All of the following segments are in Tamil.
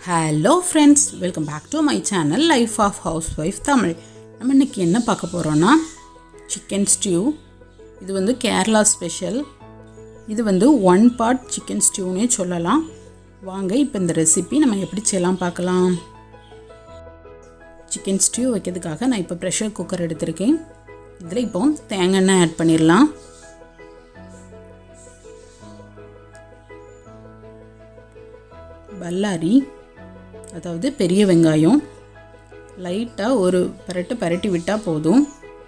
hello friends welcome back to my channel life of housewife Tamil நம்ம இன்னைக்கு என்ன பார்க்க போகிறோன்னா சிக்கன் ஸ்டியூ இது வந்து கேரளா ஸ்பெஷல் இது வந்து ஒன் பார்ட் சிக்கன் ஸ்டியூனே சொல்லலாம் வாங்க இப்போ இந்த ரெசிபி நம்ம எப்படி செய்யலாம் பார்க்கலாம் சிக்கன் ஸ்டியூ வைக்கிறதுக்காக நான் இப்போ ப்ரெஷர் குக்கர் எடுத்திருக்கேன் இதில் இப்போ தேங்காய் எண்ணெய் ஆட் பண்ணிடலாம் பல்லாரி அதாவது பெரிய வெங்காயம் லைட்டாக ஒரு பரட்டு பரட்டி விட்டால் போதும்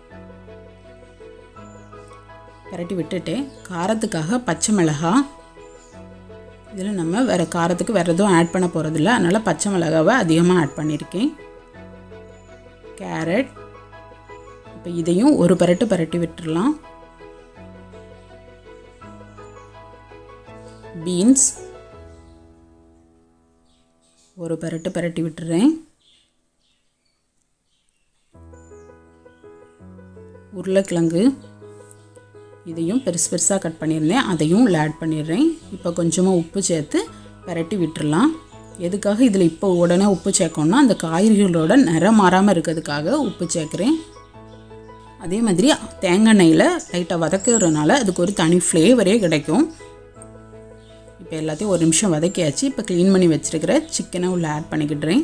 பரட்டி விட்டுட்டு காரத்துக்காக பச்சை மிளகாய் இதில் நம்ம வேறு காரத்துக்கு வேறு எதுவும் ஆட் பண்ண போகிறதில்ல அதனால் பச்சை மிளகாவை அதிகமாக ஆட் பண்ணியிருக்கேன் கேரட் இப்போ இதையும் ஒரு பரட்டு பரட்டி விட்டுடலாம் பீன்ஸ் ஒரு பரட்டு பரட்டி விட்டுறேன் உருளைக்கிழங்கு இதையும் பெருசு பெருசாக கட் பண்ணியிருந்தேன் அதையும் உள்ள ஆட் பண்ணிடுறேன் இப்போ கொஞ்சமாக உப்பு சேர்த்து பரட்டி விட்டுறலாம் எதுக்காக இதில் இப்போ உடனே உப்பு சேர்க்கணும்னா அந்த காய்கறிகளோட நிறம் மாறாமல் இருக்கிறதுக்காக உப்பு சேர்க்குறேன் அதே மாதிரி தேங்காய் எண்ணெயில் லைட்டாக வதக்குறதுனால அதுக்கு ஒரு தனி ஃப்ளேவரே கிடைக்கும் இப்போ எல்லாத்தையும் ஒரு நிமிஷம் வதக்கியாச்சு இப்போ க்ளீன் பண்ணி வச்சுருக்கிற சிக்கனை உள்ள ஆட் பண்ணிக்கிட்டுறேன்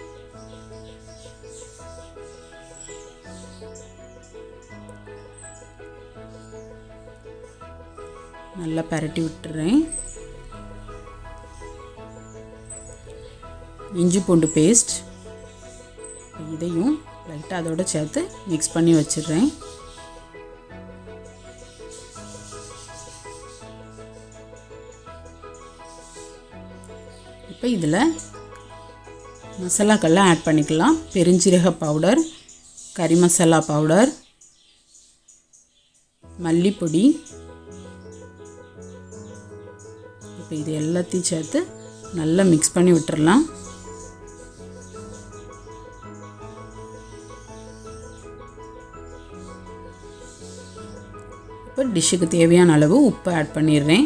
நல்லா பரட்டி விட்டுறேன் இஞ்சி பூண்டு பேஸ்ட் இதையும் லைட்டாக அதோட சேர்த்து மிக்ஸ் பண்ணி வச்சிடுறேன் இப்போ இதில் மசாலாக்கள்லாம் ஆட் பண்ணிக்கலாம் பெருஞ்சீரக பவுடர் கறி மசாலா பவுடர் மல்லிப்பொடி இப்போ இது எல்லாத்தையும் சேர்த்து நல்லா மிக்ஸ் பண்ணி விட்டுறலாம் இப்போ டிஷ்ஷுக்கு தேவையான அளவு உப்பு ஆட் பண்ணிடுறேன்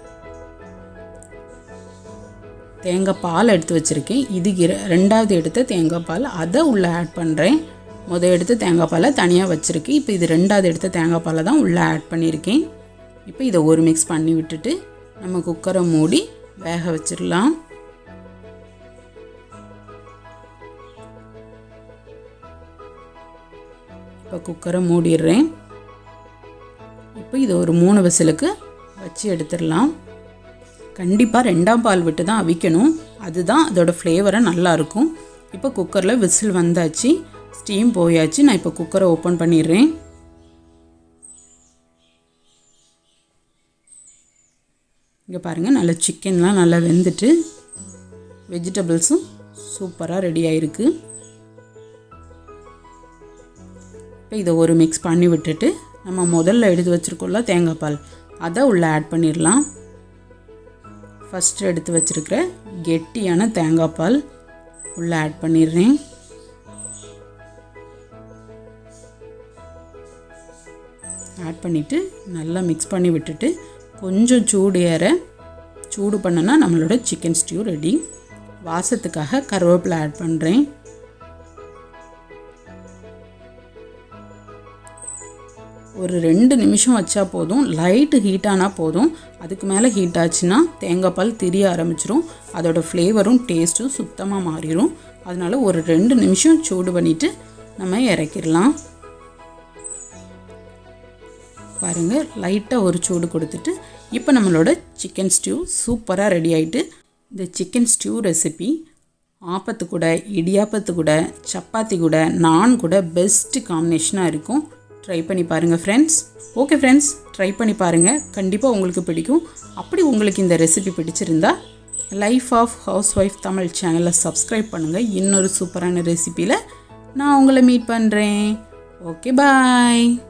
தேங்காய் பால் எடுத்து வச்சுருக்கேன் இது இர- ரெண்டாவது எடுத்த தேங்காய் பால் அதை உள்ளே ஆட் பண்ணுறேன் முதல் எடுத்து தேங்காய் பாலை தனியாக வச்சுருக்கேன் இப்போ இது ரெண்டாவது எடுத்த தேங்காய் பாலை தான் உள்ளே ஆட் பண்ணியிருக்கேன் இப்போ இதை ஒரு மிக்ஸ் பண்ணி விட்டுட்டு நம்ம குக்கரை மூடி வேக வச்சிடலாம் இப்போ குக்கரை மூடிடுறேன் இப்போ இது ஒரு மூணு விசிலுக்கு வச்சு எடுத்துடலாம் கண்டிப்பாக ரெண்டாம் பால் விட்டு தான் அவிக்கணும் அதுதான் அதோட ஃப்ளேவரை நல்லா இருக்கும் இப்போ குக்கரில் விசில் வந்தாச்சு ஸ்டீம் போயாச்சு நான் இப்போ குக்கரை ஓப்பன் பண்ணிடுறேன் இங்கே பாருங்கள் நல்லா சிக்கன்லாம் நல்லா வெந்துட்டு வெஜிடபிள்ஸும் சூப்பராக ரெடி ஆயிருக்கு இப்போ இதை ஒரு மிக்ஸ் பண்ணி விட்டுட்டு நம்ம முதல்ல எடுத்து வச்சுருக்கோம்ல தேங்காய் பால் அதை உள்ளே ஆட் பண்ணிடலாம் ஃபஸ்ட்டு எடுத்து வச்சுருக்கிற கெட்டியான தேங்காய் பால் உள்ளே ஆட் பண்ணிடுறேன் ஆட் பண்ணிவிட்டு நல்லா மிக்ஸ் பண்ணி விட்டுட்டு கொஞ்சம் சூடு ஏற சூடு பண்ணனா நம்மளோட சிக்கன் ஸ்டியூ ரெடி வாசத்துக்காக கருவேப்பிலை ஆட் பண்ணுறேன் ஒரு ரெண்டு நிமிஷம் வச்சா போதும் லைட்டு ஹீட் ஆனால் போதும் அதுக்கு மேலே ஹீட் ஆச்சுன்னா தேங்காய் பால் திரிய ஆரம்பிச்சிரும் அதோட ஃப்ளேவரும் டேஸ்ட்டும் சுத்தமாக மாறிடும் அதனால ஒரு ரெண்டு நிமிஷம் சூடு பண்ணிவிட்டு நம்ம இறக்கிடலாம் பாருங்கள் லைட்டாக ஒரு சூடு கொடுத்துட்டு இப்போ நம்மளோட சிக்கன் ஸ்டியூ சூப்பராக ரெடி ஆயிட்டு இந்த சிக்கன் ஸ்டியூ ரெசிபி ஆப்பத்து கூட இடியாப்பத்து கூட சப்பாத்தி கூட நான் கூட பெஸ்ட்டு காம்பினேஷனாக இருக்கும் ட்ரை பண்ணி பாருங்கள் ஃப்ரெண்ட்ஸ் ஓகே ஃப்ரெண்ட்ஸ் ட்ரை பண்ணி பாருங்கள் கண்டிப்பாக உங்களுக்கு பிடிக்கும் அப்படி உங்களுக்கு இந்த ரெசிபி பிடிச்சிருந்தா life of housewife Tamil சேனலை சப்ஸ்கிரைப் பண்ணுங்கள் இன்னொரு சூப்பரான ரெசிப்பியில் நான் உங்களை மீட் பண்ணுறேன் ஓகே பாய்